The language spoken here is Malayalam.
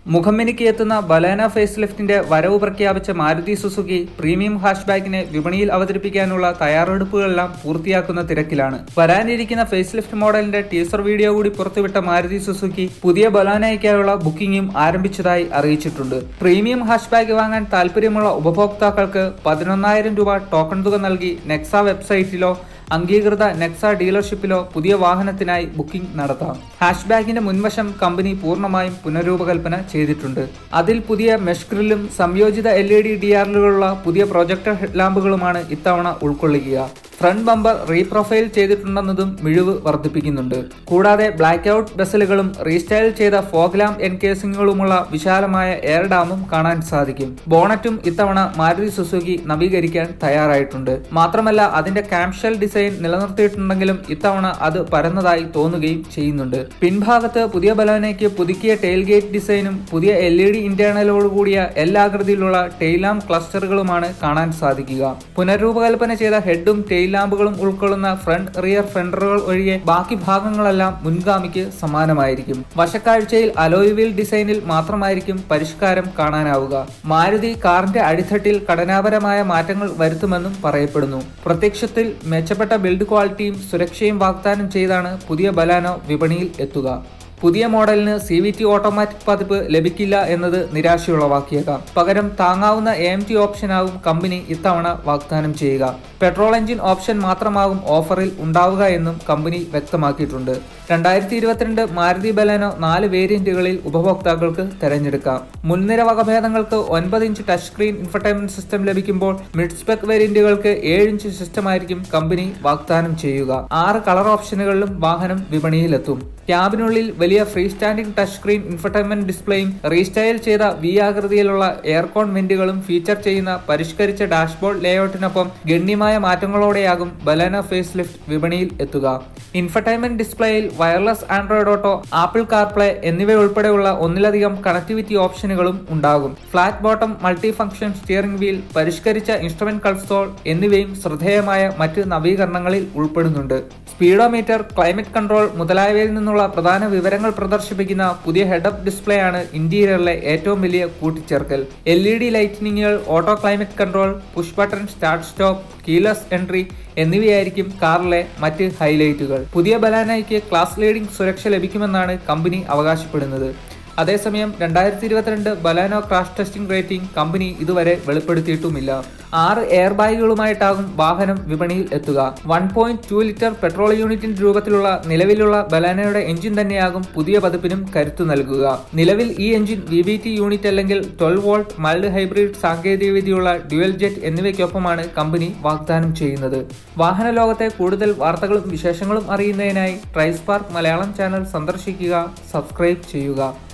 മുഖമ്മിനിക്ക് എത്തുന്ന ബലാന ഫേസ് ലിഫ്റ്റിന്റെ വരവ് പ്രഖ്യാപിച്ച മാരുതി സുസുക്കി പ്രീമിയം ഹാഷ്ബാക്കിനെ വിപണിയിൽ അവതരിപ്പിക്കാനുള്ള തയ്യാറെടുപ്പുകളെല്ലാം പൂർത്തിയാക്കുന്ന തിരക്കിലാണ് വരാനിരിക്കുന്ന ഫേസ് ലിഫ്റ്റ് മോഡലിന്റെ ടീസർ വീഡിയോ കൂടി പുറത്തുവിട്ട മാരുതി സുസുക്കി പുതിയ ബലാനയ്ക്കായുള്ള ബുക്കിംഗും ആരംഭിച്ചതായി അറിയിച്ചിട്ടുണ്ട് പ്രീമിയം ഹാഷ്ബാഗ് വാങ്ങാൻ താല്പര്യമുള്ള ഉപഭോക്താക്കൾക്ക് പതിനൊന്നായിരം രൂപ ടോക്കൺ തുക നൽകി നെക്സ വെബ്സൈറ്റിലോ അംഗീകൃത നെക്സ ഡീലർഷിപ്പിലോ പുതിയ വാഹനത്തിനായി ബുക്കിംഗ് നടത്താം ഹാഷ്ബാഗിന്റെ മുൻവശം കമ്പനി പൂർണ്ണമായും പുനരൂപകൽപ്പന ചെയ്തിട്ടുണ്ട് അതിൽ പുതിയ മെഷ് ഗ്രില്ലും സംയോജിത എൽ ഇ ഡി ഡി ആറിലുള്ള പുതിയ പ്രൊജക്ടർ ഹെഡ്ലാമ്പുകളുമാണ് ഇത്തവണ ഉൾക്കൊള്ളുക ഫ്രണ്ട് ബമ്പർ റീപ്രൊഫൈൽ ചെയ്തിട്ടുണ്ടെന്നതും മിഴിവ് വർദ്ധിപ്പിക്കുന്നുണ്ട് കൂടാതെ ബ്ലാക്ക് ഔട്ട് ബസലുകളും റീസ്റ്റൈൽ ചെയ്ത ഫോഗ് ലാമ്പ് എൻകേസിംഗുകളുമുള്ള വിശാലമായ എയർ ഡാമും കാണാൻ സാധിക്കും ബോണറ്റും ഇത്തവണ മാരുതി സുസുക്കി നവീകരിക്കാൻ തയ്യാറായിട്ടുണ്ട് മാത്രമല്ല അതിന്റെ ക്യാംഷൽ ഡിസൈൻ നിലനിർത്തിയിട്ടുണ്ടെങ്കിലും ഇത്തവണ അത് പരന്നതായി തോന്നുകയും ചെയ്യുന്നുണ്ട് പിൻഭാഗത്ത് പുതിയ ബലോനയ്ക്ക് പുതുക്കിയ ടെയിൽ ഗേറ്റ് ഡിസൈനും പുതിയ എൽ ഇ ഡി ഇന്റേണലോട് കൂടിയ എല്ലാ ആകൃതിയിലുള്ള ടെയിൽ ലാമ്പ് ക്ലസ്റ്ററുകളുമാണ് കാണാൻ സാധിക്കുക പുനരൂപകൽപ്പന ചെയ്ത ഹെഡും ടെയിൽ ലാമ്പുകളും ഉൾക്കൊള്ളുന്ന ഫ്രണ്ട് റിയർ ഫെൻഡറുകൾ ഒഴികെ ബാക്കി ഭാഗങ്ങളെല്ലാം മുൻഗാമിക്ക് സമാനമായിരിക്കും വശക്കാഴ്ചയിൽ അലോയ് വീൽ ഡിസൈനിൽ മാത്രമായിരിക്കും പരിഷ്കാരം കാണാനാവുക മാരുതി കാറിന്റെ അടിത്തട്ടിൽ ഘടനാപരമായ മാറ്റങ്ങൾ വരുത്തുമെന്നും പറയപ്പെടുന്നു പ്രത്യക്ഷത്തിൽ മെച്ചപ്പെട്ട ബിൽഡ് ക്വാളിറ്റിയും സുരക്ഷയും വാഗ്ദാനം ചെയ്താണ് പുതിയ ബലാനോ വിപണിയിൽ എത്തുക പുതിയ മോഡലിന് സി വി ടി ഓട്ടോമാറ്റിക് പതിപ്പ് ലഭിക്കില്ല എന്നത് നിരാശയുളവാക്കിയേക്കാം പകരം താങ്ങാവുന്ന എ എം ടി ഓപ്ഷനാകും കമ്പനി ഇത്തവണ വാഗ്ദാനം ചെയ്യുക പെട്രോൾ എഞ്ചിൻ ഓപ്ഷൻ മാത്രമാകും ഓഫറിൽ ഉണ്ടാവുക എന്നും കമ്പനി വ്യക്തമാക്കിയിട്ടുണ്ട് രണ്ടായിരത്തി ഇരുപത്തിരണ്ട് മാരുതി ബലാനോ നാല് വേരിയന്റുകളിൽ ഉപഭോക്താക്കൾക്ക് തെരഞ്ഞെടുക്കാം മുൻനിര വകഭേദങ്ങൾക്ക് ഒൻപത് inch touch screen infotainment system ലഭിക്കുമ്പോൾ മിഡ് സ്പെക് വേരിയന്റുകൾക്ക് ഏഴ് ഇഞ്ച് സിസ്റ്റമായിരിക്കും കമ്പനി വാഗ്ദാനം ചെയ്യുക ആറ് കളർ ഓപ്ഷനുകളിലും വാഹനം വിപണിയിലെത്തും ക്യാബിനുള്ളിൽ വലിയ free standing touch screen infotainment ഡിസ്പ്ലേയും റീസ്റ്റൈൽ ചെയ്ത വി ആകൃതിയിലുള്ള എയർകോൺ വെന്റുകളും ഫീച്ചർ ചെയ്യുന്ന പരിഷ്കരിച്ച ഡാഷ്ബോർഡ് ലേഔട്ടിനൊപ്പം ഗണ്യമായ മാറ്റങ്ങളോടെയാകും ബലാന ഫേസ് ലിഫ്റ്റ് വിപണിയിൽ എത്തുക ഇൻഫർടൈൻമെന്റ് ഡിസ്പ്ലേയിൽ wireless Android auto Apple CarPlay എന്നിവയുൾപ്പെടെയുള്ള ഒന്നിലധികം കണക്ടിവിറ്റി ഓപ്ഷനുകളും ഉണ്ടാകും flat bottom multi function steering wheel പരിഷ്കരിച്ച ഇൻസ്ട്രുമെന്റ് കൺസോൾ എന്നിവയും ശ്രദ്ധേയമായ മറ്റ് നവീകരണങ്ങളിൽ ഉൾപ്പെടുന്നുണ്ട് സ്പീഡോമീറ്റർ ക്ലൈമറ്റ് കൺട്രോൾ മുതലായവയിൽ നിന്നുള്ള പ്രധാന വിവരങ്ങൾ പ്രദർശിപ്പിക്കുന്ന പുതിയ ഹെഡപ്പ് ഡിസ്പ്ലേ ആണ് ഇന്റീരിയറിലെ ഏറ്റവും വലിയ കൂട്ടിച്ചേർക്കൽ എൽ ഇ ഡി ലൈറ്റിനിങ്ങുകൾ auto climate control push button start stop keyless entry എന്നിവയായിരിക്കും കാറിലെ മറ്റ് ഹൈലൈറ്റുകൾ പുതിയ ബലാനയ്ക്ക് ക്ലാസ് ലീഡിംഗ് സുരക്ഷ ലഭിക്കുമെന്നാണ് കമ്പനി അവകാശപ്പെടുന്നത് അതേസമയം രണ്ടായിരത്തി ഇരുപത്തിരണ്ട് ബലാനോ ക്രാഷ് ടെസ്റ്റിംഗ് റേറ്റിംഗ് കമ്പനി ഇതുവരെ വെളിപ്പെടുത്തിയിട്ടുമില്ല ആറ് എയർ ബാഗുകളുമായിട്ടാകും വാഹനം വിപണിയിൽ എത്തുക one point two litre petrol യൂണിറ്റിന്റെ രൂപത്തിലുള്ള നിലവിലുള്ള ബലാനയുടെ എഞ്ചിൻ തന്നെയാകും പുതിയ പതിപ്പിനും കരുത്തു നൽകുക നിലവിൽ ഈ engine V B T unit അല്ലെങ്കിൽ ട്വൽവ് വോൾട്ട് മൈൽഡ് ഹൈബ്രിഡ് സാങ്കേതികവിദ്യയുള്ള ഡ്യുവൽ ജെറ്റ് എന്നിവയ്ക്കൊപ്പമാണ് കമ്പനി വാഗ്ദാനം ചെയ്യുന്നത് വാഹന ലോകത്തെ കൂടുതൽ വാർത്തകളും വിശേഷങ്ങളും അറിയുന്നതിനായി ട്രൈസ്പാർക്ക് മലയാളം ചാനൽ സന്ദർശിക്കുക സബ്സ്ക്രൈബ് ചെയ്യുക